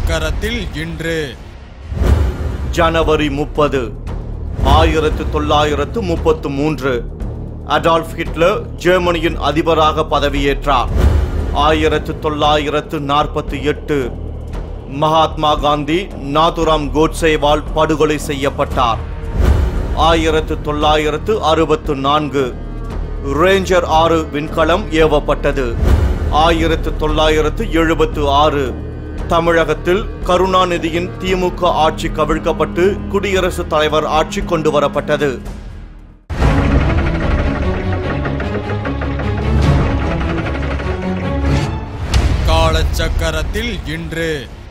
காலச்சக்கரத்தில் இன்று ஜனவரி முப்பது ஆயிரத்து தொள்ளாயிரத்து முப்பத்து மூன்று அடால்ஃப் ஹிட்லர் ஜெர்மனியின் அதிபராக பதவியேற்றார் ஆயிரத்து தொள்ளாயிரத்து நாற்பத்தி எட்டு மகாத்மா காந்தி நாதுராம் கோட்சேவால் படுகொலை செய்யப்பட்டார் ஆயிரத்து தொள்ளாயிரத்து அறுபத்து நான்கு ரேஞ்சர் ஆறு விண்கலம் ஏவப்பட்டது ஆயிரத்து தொள்ளாயிரத்து எழுபத்து ஆறு தமிழகத்தில் கருணாநிதியின் திமுக ஆட்சி கவிழ்க்கப்பட்டு குடியரசுத் தலைவர் ஆட்சி கொண்டு வரப்பட்டது காலச்சக்கரத்தில் இன்று